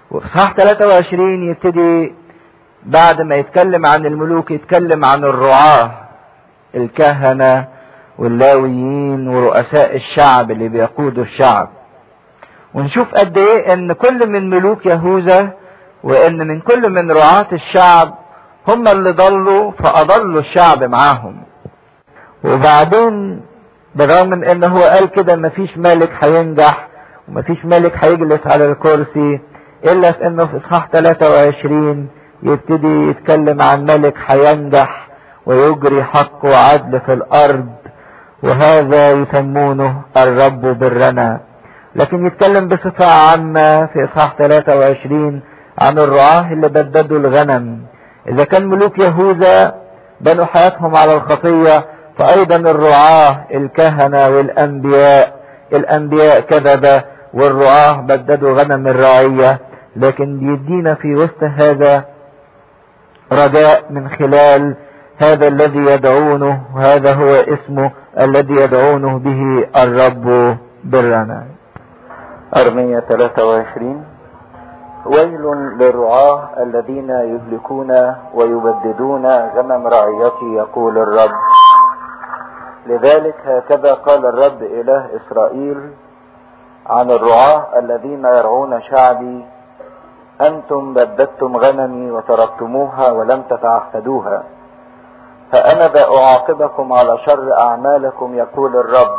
وفي صح 23 يبتدي بعد ما يتكلم عن الملوك يتكلم عن الرعاة الكهنة واللاويين ورؤساء الشعب اللي بيقودوا الشعب ونشوف قد ايه ان كل من ملوك يهوذا وان من كل من رعاة الشعب هم اللي ضلوا فاضلوا الشعب معاهم وبعدين بالرغم من ان هو قال كده مفيش ملك هينجح ومفيش ملك هيجلس على الكرسي الا في انه في اصحاح 23 يبتدي يتكلم عن ملك هينجح ويجري حق وعدل في الارض وهذا يسمونه الرب برنا لكن يتكلم بصفة عامة في اصحاح 23 عن الرعاة اللي بددوا الغنم اذا كان ملوك يهوذا بنوا حياتهم على الخطية فايضا الرعاة الكهنة والانبياء الانبياء كذبة والرعاة بددوا غنم الرعية لكن بيدينا في وسط هذا رجاء من خلال هذا الذي يدعونه وهذا هو اسمه الذي يدعونه به الرب برنا أرمية 23 ويل للرعاة الذين يهلكون ويبددون غنم رعيتي يقول الرب لذلك هكذا قال الرب إله إسرائيل عن الرعاة الذين يرعون شعبي أنتم بددتم غنمي وتركتموها ولم تتعهدوها فأنا ذا أعاقبكم على شر أعمالكم يقول الرب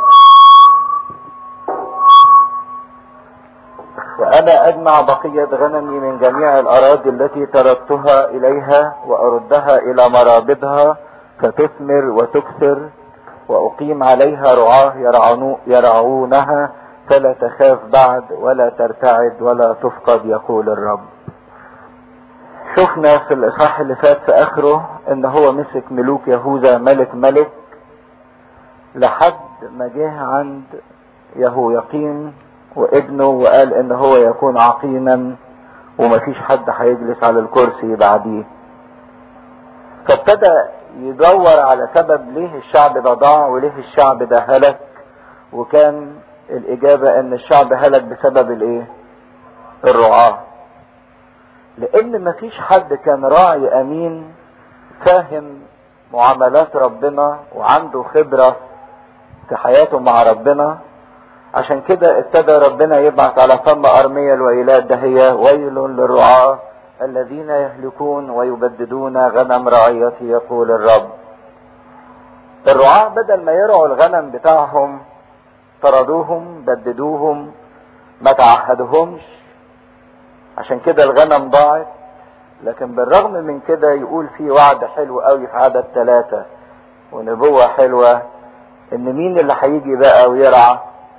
وأنا أجمع بقية غنمي من جميع الأراضي التي تركتها إليها وأردها إلى مرابضها فتثمر وتكثر وأقيم عليها رعاه يرعونها فلا تخاف بعد ولا ترتعد ولا تفقد يقول الرب شفنا في الاصحاح اللي فات في اخره ان هو مسك ملوك يهوذا ملك ملك لحد ما جه عند يهويقيم وابنه وقال ان هو يكون عقيما ومفيش حد هيجلس على الكرسي بعديه فابتدى يدور على سبب ليه الشعب ده ضاع وليه الشعب ده هلك وكان الاجابة ان الشعب هلك بسبب الايه الرعاة لان مفيش حد كان راعي امين فاهم معاملات ربنا وعنده خبرة في حياته مع ربنا عشان كده ابتدى ربنا يبعث على فم ارمية الويلات ده هي ويل للرعاة الذين يهلكون ويبددون غنم رعيتي يقول الرب الرعاة بدل ما يرعوا الغنم بتاعهم طردوهم بددوهم ما تعهدهمش عشان كده الغنم ضاعت لكن بالرغم من كده يقول في وعد حلو قوي في عدد ثلاثة ونبوة حلوة ان مين اللي هيجي بقى ويرعى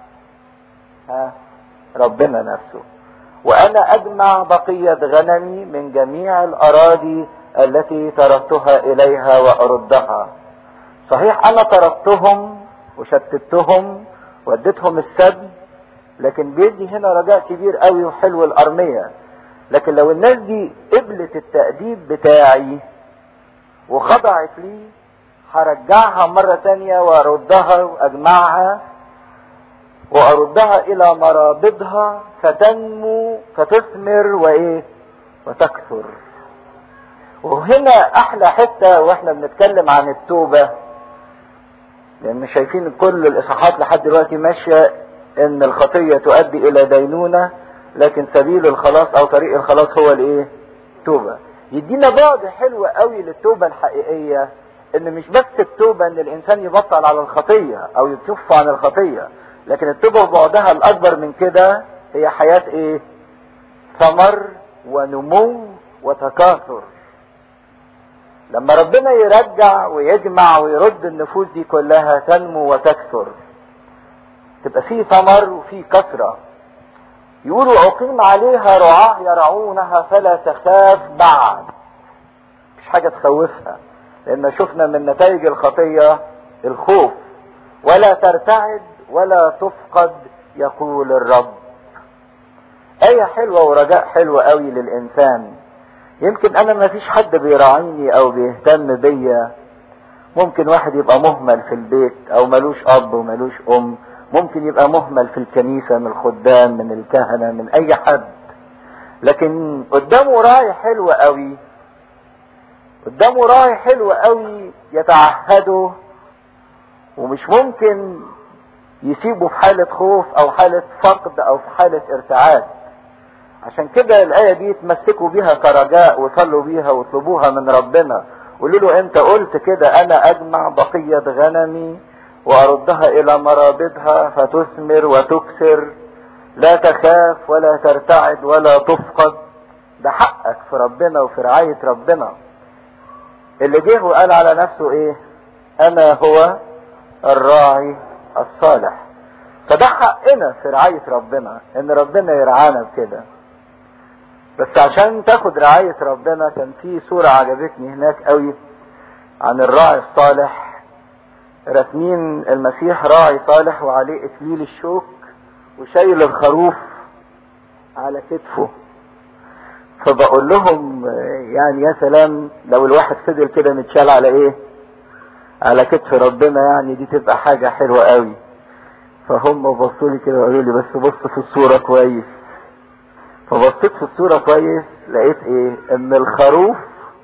ها ربنا نفسه وانا اجمع بقية غنمي من جميع الاراضي التي تركتها اليها واردها صحيح انا تركتهم وشتتهم وديتهم السبي لكن بيدي هنا رجاء كبير قوي وحلو الارمية لكن لو الناس دي قبلت التأديب بتاعي وخضعت لي هرجعها مرة تانية واردها واجمعها واردها الى مرابضها فتنمو فتثمر وايه وتكثر وهنا احلى حتة واحنا بنتكلم عن التوبة لان شايفين كل الاصحاحات لحد دلوقتي ماشية ان الخطية تؤدي الى دينونة لكن سبيل الخلاص او طريق الخلاص هو الايه توبة يدينا بعد حلو قوي للتوبة الحقيقية ان مش بس التوبة ان الانسان يبطل على الخطية او يكف عن الخطية لكن التوبة بعدها الاكبر من كده هي حياة ايه ثمر ونمو وتكاثر لما ربنا يرجع ويجمع ويرد النفوس دي كلها تنمو وتكثر تبقى في ثمر وفي كثرة يقولوا أقيم عليها رعاة يرعونها فلا تخاف بعد مش حاجة تخوفها لأن شفنا من نتائج الخطية الخوف ولا ترتعد ولا تفقد يقول الرب آية حلوة ورجاء حلو قوي للإنسان يمكن أنا ما فيش حد بيراعيني أو بيهتم بيا ممكن واحد يبقى مهمل في البيت أو ملوش أب وملوش أم ممكن يبقى مهمل في الكنيسة من الخدام من الكهنة من أي حد لكن قدامه راعي حلو قوي قدامه راعي حلو قوي يتعهده ومش ممكن يسيبه في حالة خوف او حالة فقد او في حالة ارتعاد عشان كده الآية دي تمسكوا بيها كرجاء وصلوا بيها واطلبوها من ربنا قولوا له انت قلت كده انا اجمع بقية غنمي واردها الى مرابضها فتثمر وتكسر لا تخاف ولا ترتعد ولا تفقد ده حقك في ربنا وفي رعاية ربنا اللي جه وقال على نفسه ايه انا هو الراعي الصالح فده حقنا في رعاية ربنا ان ربنا يرعانا بكده بس عشان تاخد رعاية ربنا كان في صورة عجبتني هناك قوي عن الراعي الصالح رسمين المسيح راعي صالح وعليه اكليل الشوك وشايل الخروف على كتفه فبقول لهم يعني يا سلام لو الواحد فضل كده متشال على ايه على كتف ربنا يعني دي تبقى حاجة حلوة قوي فهم بصوا لي كده وقالوا لي بس بص في الصورة كويس فبصيت في الصورة كويس لقيت ايه ان الخروف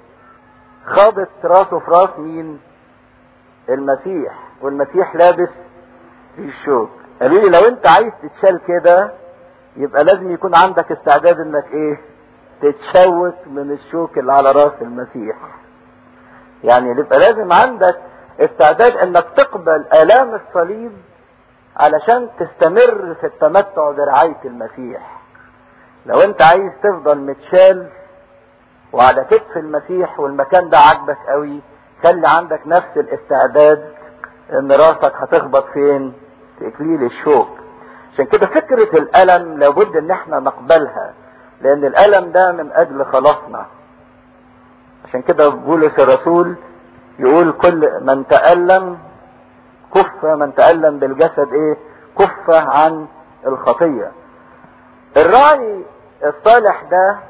خابط راسه في راس مين المسيح والمسيح لابس في الشوك قالوا لي لو انت عايز تتشال كده يبقى لازم يكون عندك استعداد انك ايه تتشوك من الشوك اللي على راس المسيح يعني يبقى لازم عندك استعداد انك تقبل الام الصليب علشان تستمر في التمتع برعاية المسيح لو انت عايز تفضل متشال وعلى كتف المسيح والمكان ده عاجبك قوي خلي عندك نفس الاستعداد ان راسك هتخبط فين في اكليل الشوك عشان كده فكرة الالم لابد ان احنا نقبلها لان الالم ده من اجل خلاصنا عشان كده بولس الرسول يقول كل من تألم كف من تألم بالجسد ايه كف عن الخطية الراعي الصالح ده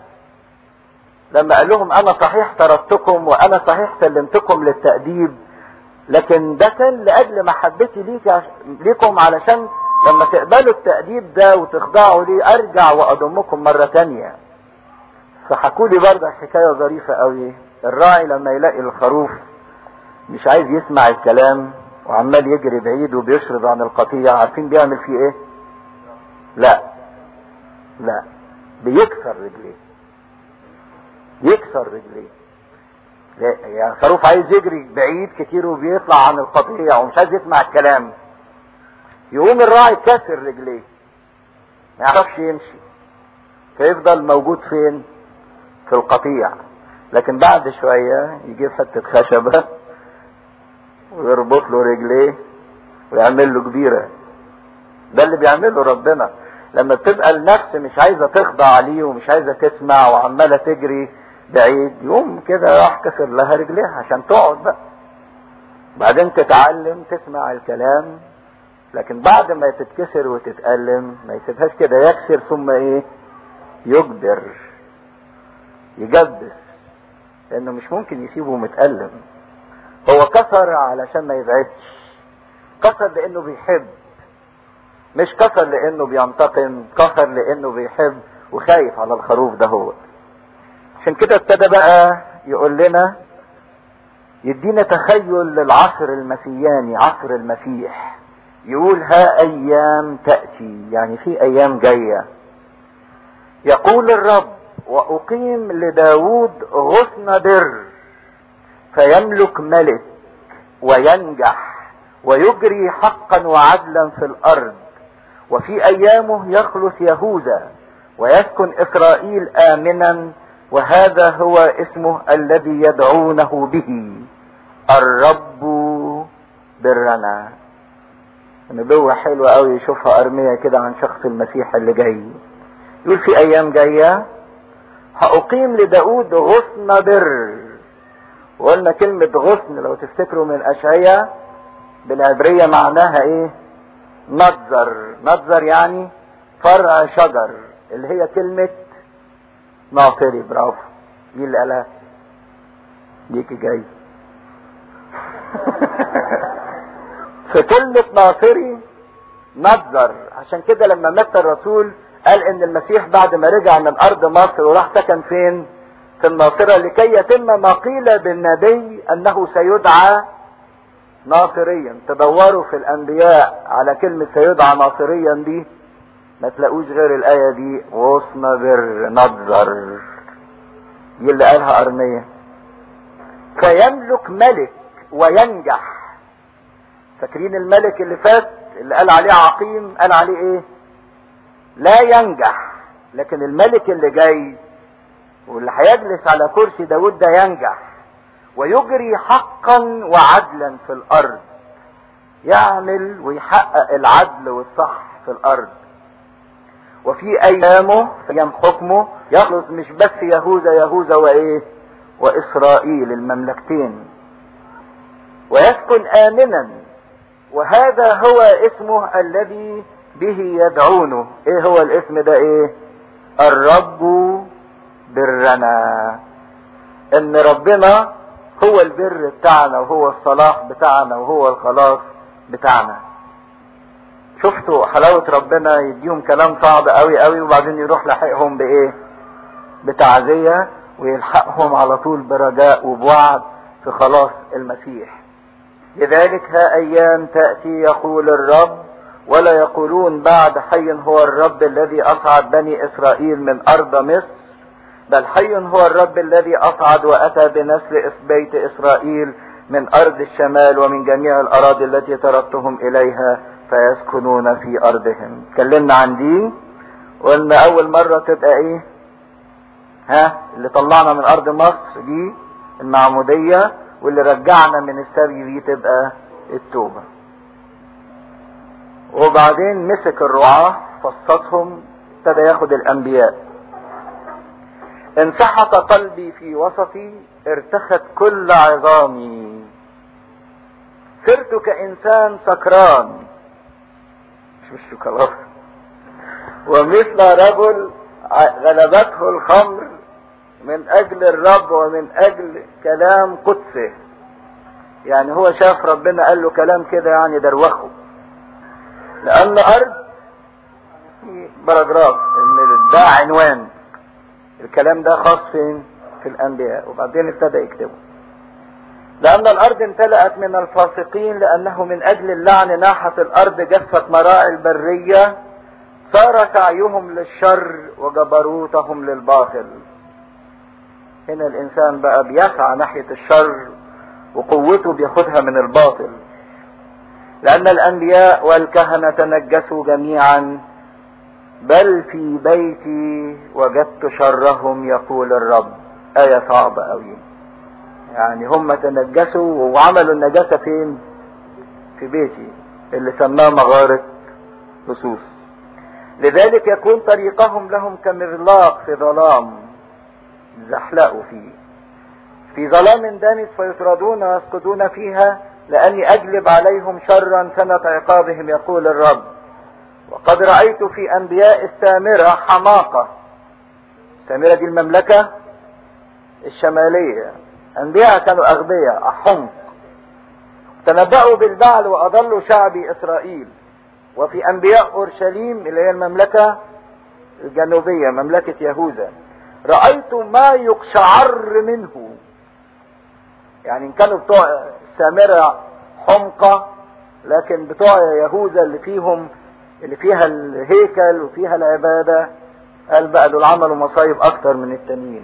لما قال لهم انا صحيح طردتكم وانا صحيح سلمتكم للتأديب لكن ده كان لاجل محبتي ليك ليكم علشان لما تقبلوا التأديب ده وتخضعوا ليه ارجع واضمكم مرة تانية فحكوا لي برضه حكاية ظريفة قوي الراعي لما يلاقي الخروف مش عايز يسمع الكلام وعمال يجري بعيد وبيشرد عن القطيع عارفين بيعمل فيه ايه لا لا بيكسر رجليه يكسر رجليه يعني خروف عايز يجري بعيد كتير وبيطلع عن القطيع ومش عايز يسمع الكلام يقوم الراعي كسر رجليه ما يعرفش يمشي فيفضل موجود فين في القطيع لكن بعد شوية يجيب حتة خشبة ويربط له رجليه ويعمل له كبيرة ده اللي بيعمله ربنا لما بتبقى النفس مش عايزة تخضع ليه ومش عايزة تسمع وعمالة تجري بعيد يوم كده راح كسر لها رجليها عشان تقعد بقى بعدين تتعلم تسمع الكلام لكن بعد ما تتكسر وتتألم ما يسيبهاش كده يكسر ثم ايه يجبر يجبس لانه مش ممكن يسيبه متألم هو كسر علشان ما يبعدش كسر لانه بيحب مش كسر لانه بينتقم كسر لانه بيحب وخايف على الخروف ده هو عشان كده ابتدى بقى يقول لنا يدينا تخيل للعصر المسياني عصر المسيح يقول ها ايام تأتي يعني في ايام جاية يقول الرب واقيم لداود غصن بر فيملك ملك وينجح ويجري حقا وعدلا في الارض وفي ايامه يخلص يهوذا ويسكن اسرائيل امنا وهذا هو اسمه الذي يدعونه به الرب برنا نبوة حلوة قوي يشوفها ارمية كده عن شخص المسيح اللي جاي يقول في ايام جاية هأقيم لداود غصن بر وقلنا كلمة غصن لو تفتكروا من اشعية بالعبرية معناها ايه نظر نظر يعني فرع شجر اللي هي كلمة ناصري برافو مين اللي قالها ليكي جاي في كلمة ناصري نظر عشان كده لما مات الرسول قال ان المسيح بعد ما رجع من ارض مصر وراح سكن فين في الناصرة لكي يتم ما قيل بالنبي انه سيدعى ناصريا تدوروا في الانبياء على كلمة سيدعى ناصريا دي ما تلاقوش غير الاية دي وصنا بر نظر دي اللي قالها ارمية فيملك ملك وينجح فاكرين الملك اللي فات اللي قال عليه عقيم قال عليه ايه لا ينجح لكن الملك اللي جاي واللي هيجلس على كرسي داود ده ينجح ويجري حقا وعدلا في الارض يعمل ويحقق العدل والصح في الارض وفي ايامه ايام حكمه يخلص مش بس يهوذا يهوذا وايه واسرائيل المملكتين ويسكن امنا وهذا هو اسمه الذي به يدعونه ايه هو الاسم ده ايه الرب برنا ان ربنا هو البر بتاعنا وهو الصلاح بتاعنا وهو الخلاص بتاعنا شفتوا حلاوة ربنا يديهم كلام صعب قوي قوي وبعدين يروح لحقهم بايه بتعزية ويلحقهم على طول برجاء وبوعد في خلاص المسيح لذلك ها ايام تأتي يقول الرب ولا يقولون بعد حي هو الرب الذي اصعد بني اسرائيل من ارض مصر بل حي هو الرب الذي اصعد واتى بنسل بيت اسرائيل من ارض الشمال ومن جميع الاراضي التي تركتهم اليها فيسكنون في ارضهم اتكلمنا عن دي وقلنا اول مرة تبقى ايه ها اللي طلعنا من ارض مصر دي المعمودية واللي رجعنا من السبي دي تبقى التوبة وبعدين مسك الرعاة فصصهم ابتدى ياخد الانبياء انسحق قلبي في وسطي ارتخت كل عظامي صرت كانسان سكران مش مش شوكولاته ومثل رجل غلبته الخمر من اجل الرب ومن اجل كلام قدسه يعني هو شاف ربنا قال له كلام كده يعني دروخه لان ارض في باراجراف ان ده عنوان الكلام ده خاص فين في الانبياء وبعدين ابتدى يكتبه لان الارض امتلأت من الفاسقين لانه من اجل اللعن ناحت الارض جفت مراعي البرية صار سعيهم للشر وجبروتهم للباطل هنا الانسان بقى بيسعى ناحية الشر وقوته بياخدها من الباطل لان الانبياء والكهنة تنجسوا جميعا بل في بيتي وجدت شرهم يقول الرب آية صعبة قوي يعني هم تنجسوا وعملوا النجاسة فين في بيتي اللي سماه مغارة لصوص لذلك يكون طريقهم لهم كمغلاق في ظلام زحلقوا فيه في ظلام دامس فيطردون ويسقطون فيها لأني أجلب عليهم شرا سنة عقابهم يقول الرب وقد رأيت في أنبياء السامرة حماقة السامرة دي المملكة الشمالية أنبياء كانوا أغبياء حمق تنبأوا بالبعل وأضلوا شعبي إسرائيل وفي أنبياء أورشليم اللي هي المملكة الجنوبية مملكة يهوذا رأيت ما يقشعر منه يعني إن كانوا بتوع السامرة حمقى لكن بتوع يهوذا اللي فيهم اللي فيها الهيكل وفيها العبادة قال بقى دول عملوا مصايب أكتر من التانيين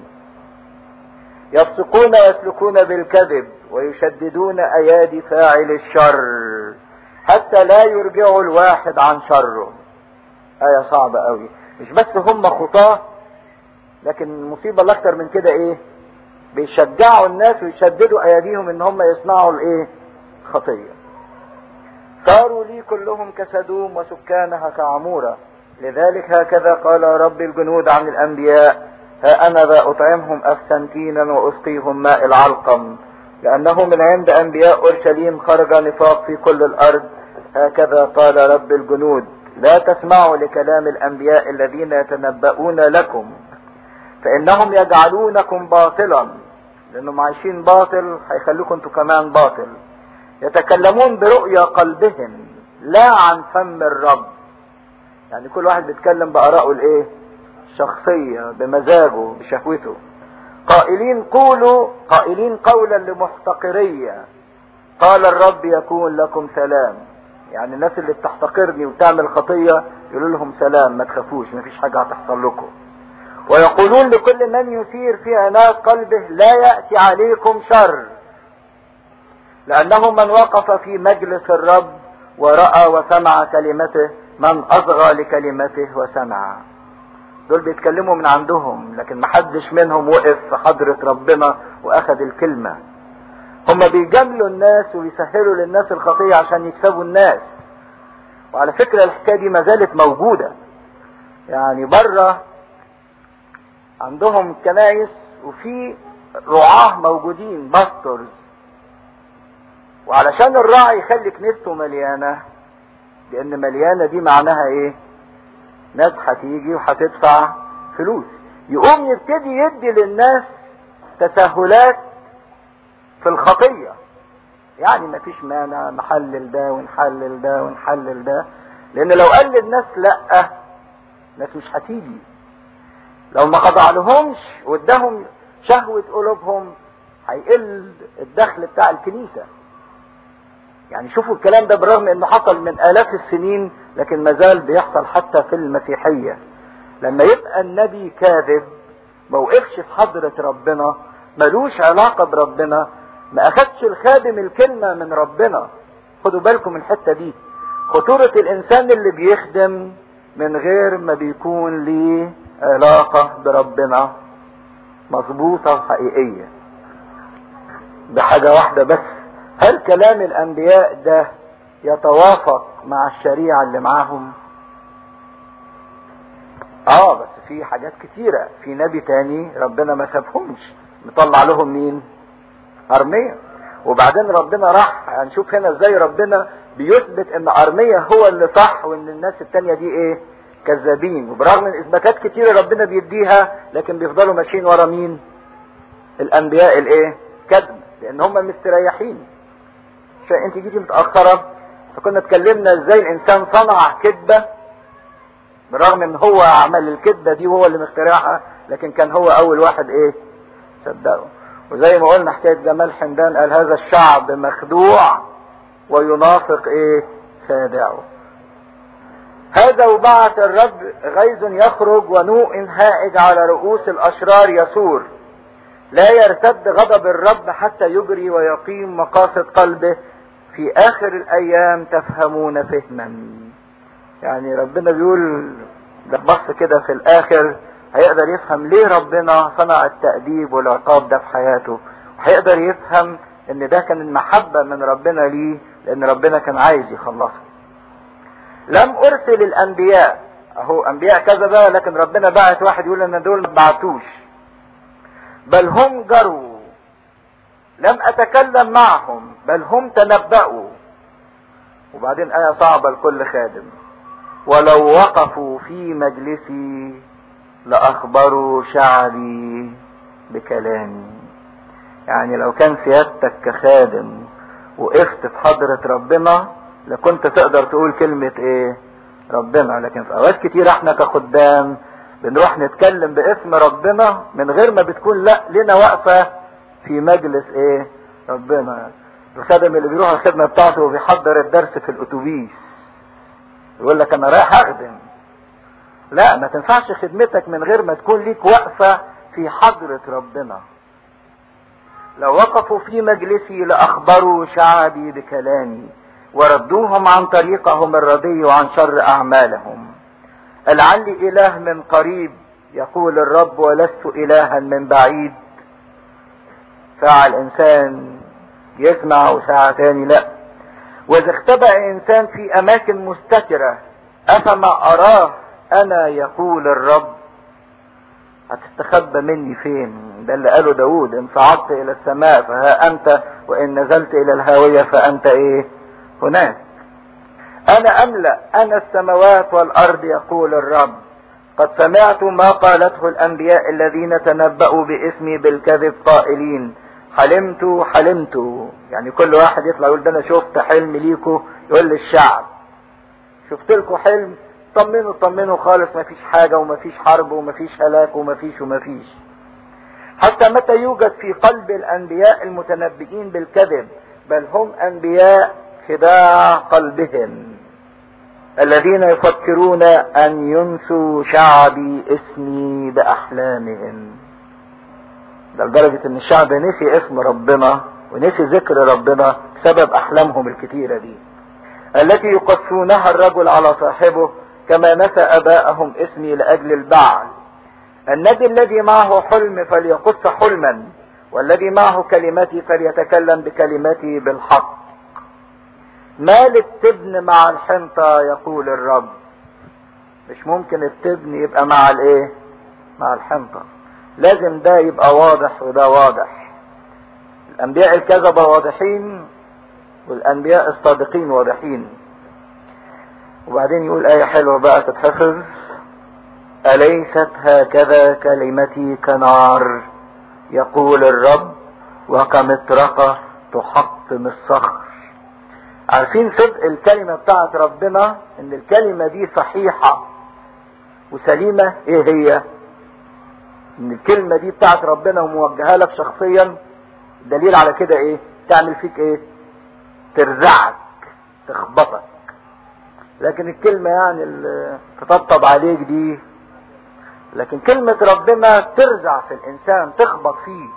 يفسقون ويسلكون بالكذب ويشددون أيادي فاعل الشر حتى لا يرجعوا الواحد عن شره آية صعبة قوي مش بس هم خطاة لكن المصيبة اللي أكتر من كده إيه بيشجعوا الناس ويشددوا أيديهم إن هم يصنعوا الإيه خطية صاروا لي كلهم كسدوم وسكانها كعمورة لذلك هكذا قال رب الجنود عن الأنبياء ها أنا ذا أطعمهم أفسنتينا وأسقيهم ماء العلقم لأنه من عند أنبياء أورشليم خرج نفاق في كل الأرض هكذا قال رب الجنود لا تسمعوا لكلام الأنبياء الذين يتنبؤون لكم فإنهم يجعلونكم باطلا لأنهم عايشين باطل هيخلوكم انتوا كمان باطل يتكلمون برؤيا قلبهم لا عن فم الرب يعني كل واحد بيتكلم بآرائه الايه شخصية بمزاجه بشهوته قائلين قولوا قائلين قولا لمحتقرية قال الرب يكون لكم سلام يعني الناس اللي بتحتقرني وتعمل خطية يقولوا لهم سلام ما تخافوش ما فيش حاجة هتحصل لكم ويقولون لكل من يثير في عناق قلبه لا يأتي عليكم شر لأنه من وقف في مجلس الرب ورأى وسمع كلمته من أصغى لكلمته وسمع دول بيتكلموا من عندهم لكن محدش منهم وقف في حضرة ربنا واخد الكلمة هم بيجاملوا الناس ويسهلوا للناس الخطية عشان يكسبوا الناس وعلى فكرة الحكاية دي ما زالت موجودة يعني بره عندهم كنايس وفي رعاة موجودين باستورز وعلشان الراعي يخلي كنيسته مليانة لان مليانة دي معناها ايه ناس هتيجي وهتدفع فلوس يقوم يبتدي يدي للناس تسهلات في الخطية يعني مفيش مانع نحلل ده ونحلل ده ونحلل ده لان لو قال للناس لا الناس مش هتيجي لو ما خضع لهمش واداهم شهوة قلوبهم هيقل الدخل بتاع الكنيسة يعني شوفوا الكلام ده بالرغم انه حصل من الاف السنين لكن مازال بيحصل حتى في المسيحية لما يبقى النبي كاذب ما وقفش في حضرة ربنا ملوش علاقة بربنا ما اخدش الخادم الكلمة من ربنا خدوا بالكم من الحتة دي خطورة الانسان اللي بيخدم من غير ما بيكون ليه علاقة بربنا مظبوطة وحقيقية بحاجة واحدة بس هل كلام الانبياء ده يتوافق مع الشريعة اللي معاهم اه بس في حاجات كتيرة في نبي تاني ربنا ما سابهمش مطلع لهم مين ارمية وبعدين ربنا راح هنشوف هنا ازاي ربنا بيثبت ان ارمية هو اللي صح وان الناس التانية دي ايه كذابين وبرغم من اثباتات كتيرة ربنا بيديها لكن بيفضلوا ماشيين ورا مين الانبياء الايه كذب لان هم مستريحين عشان انت جيتي متأخرة فكنا اتكلمنا ازاي الانسان صنع كذبة برغم ان هو عمل الكذبة دي وهو اللي مخترعها لكن كان هو اول واحد ايه صدقه وزي ما قلنا حكاية جمال حمدان قال هذا الشعب مخدوع وينافق ايه خادعه هذا وبعث الرب غيظ يخرج ونوء هائج على رؤوس الاشرار يسور لا يرتد غضب الرب حتى يجري ويقيم مقاصد قلبه في اخر الايام تفهمون فهما يعني ربنا بيقول ده بص كده في الاخر هيقدر يفهم ليه ربنا صنع التأديب والعقاب ده في حياته وهيقدر يفهم ان ده كان المحبة من ربنا ليه لان ربنا كان عايز يخلصه لم ارسل الانبياء اهو انبياء كذا بقى لكن ربنا بعت واحد يقول ان دول ما بعتوش بل هم جروا لم اتكلم معهم بل هم تنبأوا وبعدين آية صعبة لكل خادم ولو وقفوا في مجلسي لأخبروا شعبي بكلامي يعني لو كان سيادتك كخادم وقفت في حضرة ربنا لكنت تقدر تقول كلمة ايه ربنا لكن في اوقات كتير احنا كخدام بنروح نتكلم باسم ربنا من غير ما بتكون لا لنا واقفة في مجلس ايه ربنا الخادم اللي بيروح الخدمة بتاعته وبيحضر الدرس في الاتوبيس يقول لك انا رايح اخدم لا ما تنفعش خدمتك من غير ما تكون ليك واقفة في حضرة ربنا لو وقفوا في مجلسي لأخبروا شعبي بكلامي وردوهم عن طريقهم الردي وعن شر أعمالهم لعلي إله من قريب يقول الرب ولست إلها من بعيد ساعة الإنسان يسمع وساعة تاني لا وإذا اختبأ إنسان في أماكن مستترة أفما أراه أنا يقول الرب هتستخبى مني فين ده اللي قاله داود ان صعدت الى السماء فها انت وان نزلت الى الهاوية فانت ايه هناك انا املأ انا السماوات والارض يقول الرب قد سمعت ما قالته الانبياء الذين تنبأوا باسمي بالكذب قائلين حلمت حلمت يعني كل واحد يطلع يقول ده انا شفت حلم ليكو يقول للشعب شفت لكم حلم طمنوا طمنوا خالص مفيش حاجة ومفيش حرب ومفيش هلاك ومفيش ومفيش حتى متى يوجد في قلب الانبياء المتنبئين بالكذب بل هم انبياء خداع قلبهم الذين يفكرون ان ينسوا شعبي اسمي باحلامهم ده لدرجة ان الشعب نسي اسم ربنا ونسي ذكر ربنا بسبب احلامهم الكتيرة دي التي يقصونها الرجل على صاحبه كما نسى اباءهم اسمي لاجل البعل النبي الذي معه حلم فليقص حلما والذي معه كلمتي فليتكلم بكلمتي بالحق ما للتبن مع الحنطة يقول الرب مش ممكن التبن يبقى مع الايه مع الحنطة لازم ده يبقى واضح وده واضح الانبياء الكذبة واضحين والانبياء الصادقين واضحين وبعدين يقول آية حلوة بقى تتحفظ أليست هكذا كلمتي كنار يقول الرب وكمطرقة تحطم الصخر عارفين صدق الكلمة بتاعت ربنا ان الكلمة دي صحيحة وسليمة ايه هي ان الكلمة دي بتاعت ربنا وموجهة لك شخصيا دليل على كده ايه تعمل فيك ايه ترزعك تخبطك لكن الكلمة يعني اللي تطبطب عليك دي لكن كلمة ربنا ترزع في الإنسان تخبط فيه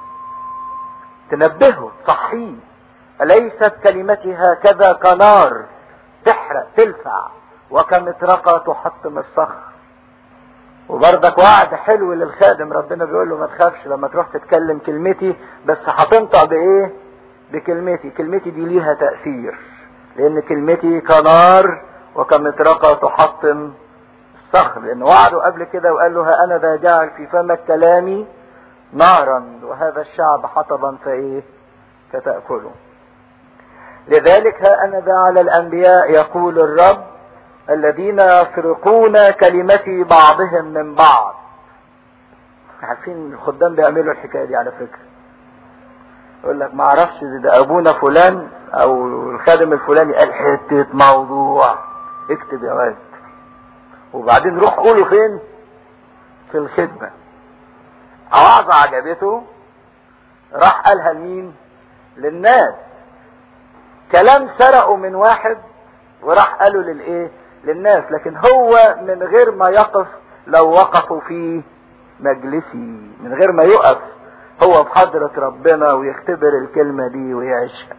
تنبهه تصحيه أليست كلمتي هكذا كنار تحرق تلفع وكمطرقة تحطم الصخر وبرضك وعد حلو للخادم ربنا بيقول له ما تخافش لما تروح تتكلم كلمتي بس هتنطق بايه بكلمتي كلمتي دي ليها تأثير لان كلمتي كنار وكمطرقة تحطم الصخر لان وعده قبل كده وقال له ها انا ذا جعل في فمك كلامي نارا وهذا الشعب حطبا فايه فتأكله لذلك ها انا ذا على الانبياء يقول الرب الذين يسرقون كلمتي بعضهم من بعض عارفين الخدام بيعملوا الحكايه دي على فكره يقول لك ما اعرفش ده ابونا فلان او الخادم الفلاني قال حته موضوع اكتب يا واد وبعدين روح قوله فين في الخدمه وعظه عجبته راح قالها لمين للناس كلام سرقه من واحد وراح قاله للايه للناس لكن هو من غير ما يقف لو وقفوا في مجلسي من غير ما يقف هو بحضرة ربنا ويختبر الكلمة دي ويعيشها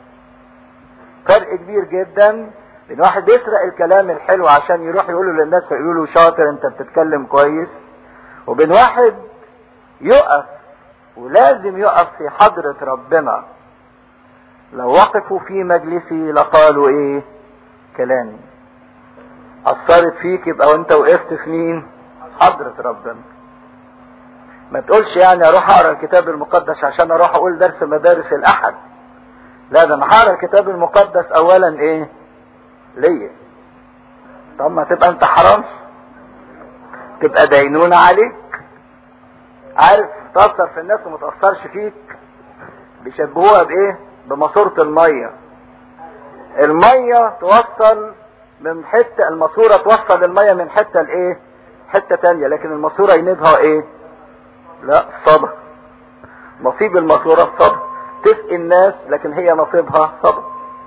فرق كبير جدا بين واحد بيسرق الكلام الحلو عشان يروح يقوله للناس فيقولوا له شاطر انت بتتكلم كويس وبين واحد يقف ولازم يقف في حضرة ربنا لو وقفوا في مجلسي لقالوا ايه كلامي اثرت فيك يبقى وانت وقفت في مين حضرة ربنا ما تقولش يعني اروح اقرا الكتاب المقدس عشان اروح اقول درس مدارس الاحد لا ده انا هقرا الكتاب المقدس اولا ايه ليا طب ما تبقى انت حرام تبقى دينونة عليك عارف تأثر في الناس وما تأثرش فيك بيشبهوها بايه بماسورة المية المية توصل من حتة الماسورة توصل المية من حتة لايه حتة تانية لكن الماسورة ينبها ايه لا صبر نصيب الماسورة الصبر تسقي الناس لكن هي نصيبها صبر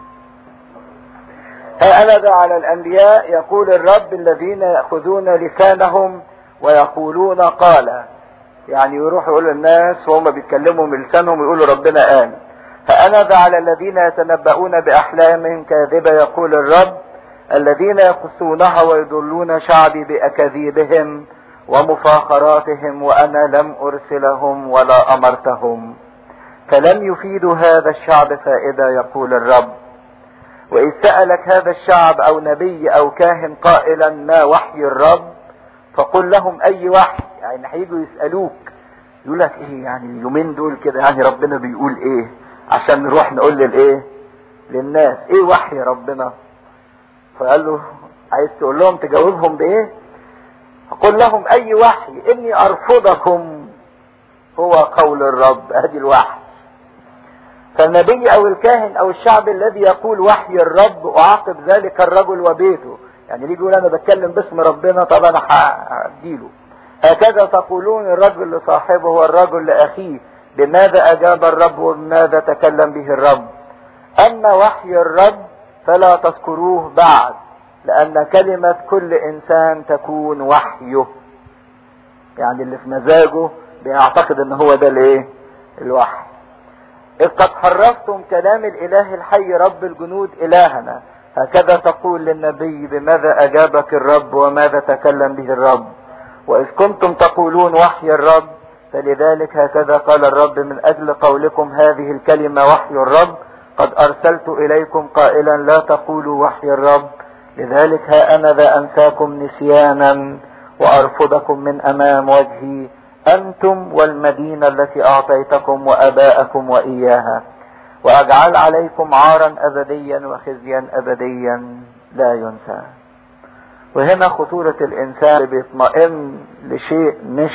ها أنا ذا على الأنبياء يقول الرب الذين يأخذون لسانهم ويقولون قال يعني يروحوا يقولوا الناس وهم بيتكلموا من لسانهم يقولوا ربنا قال فأنا ذا على الذين يتنبؤون بأحلام كاذبة يقول الرب الذين يقصونها ويضلون شعبي بأكاذيبهم ومفاخراتهم وأنا لم أرسلهم ولا أمرتهم فلم يفيدوا هذا الشعب فائدة يقول الرب وإذ سألك هذا الشعب أو نبي أو كاهن قائلا ما وحي الرب فقل لهم أي وحي يعني هيجوا يسألوك يقول لك إيه يعني اليومين دول كده يعني ربنا بيقول إيه عشان نروح نقول للإيه للناس إيه وحي ربنا فقال له عايز تقول لهم تجاوبهم بإيه فقل لهم أي وحي إني أرفضكم هو قول الرب أدي الوحي فالنبي او الكاهن او الشعب الذي يقول وحي الرب اعاقب ذلك الرجل وبيته يعني اللي يقول انا بتكلم باسم ربنا طب انا هديله هكذا تقولون الرجل لصاحبه والرجل لاخيه بماذا اجاب الرب وبماذا تكلم به الرب اما وحي الرب فلا تذكروه بعد لان كلمة كل انسان تكون وحيه يعني اللي في مزاجه بيعتقد ان هو ده الايه الوحي اذ قد حرفتم كلام الاله الحي رب الجنود الهنا هكذا تقول للنبي بماذا اجابك الرب وماذا تكلم به الرب واذ كنتم تقولون وحي الرب فلذلك هكذا قال الرب من اجل قولكم هذه الكلمة وحي الرب قد ارسلت اليكم قائلا لا تقولوا وحي الرب لذلك ها انا ذا انساكم نسيانا وارفضكم من امام وجهي انتم والمدينة التي اعطيتكم واباءكم واياها واجعل عليكم عارا ابديا وخزيا ابديا لا ينسى وهنا خطورة الانسان اللي بيطمئن لشيء مش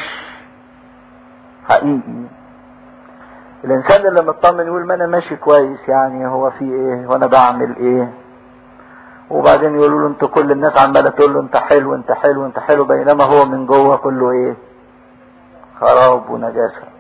حقيقي الانسان اللي مطمن يقول ما انا ماشي كويس يعني هو في ايه وانا بعمل ايه وبعدين يقولوا له انت كل الناس عماله تقول له انت حلو انت حلو انت حلو بينما هو من جوه كله ايه خراب ونجاسه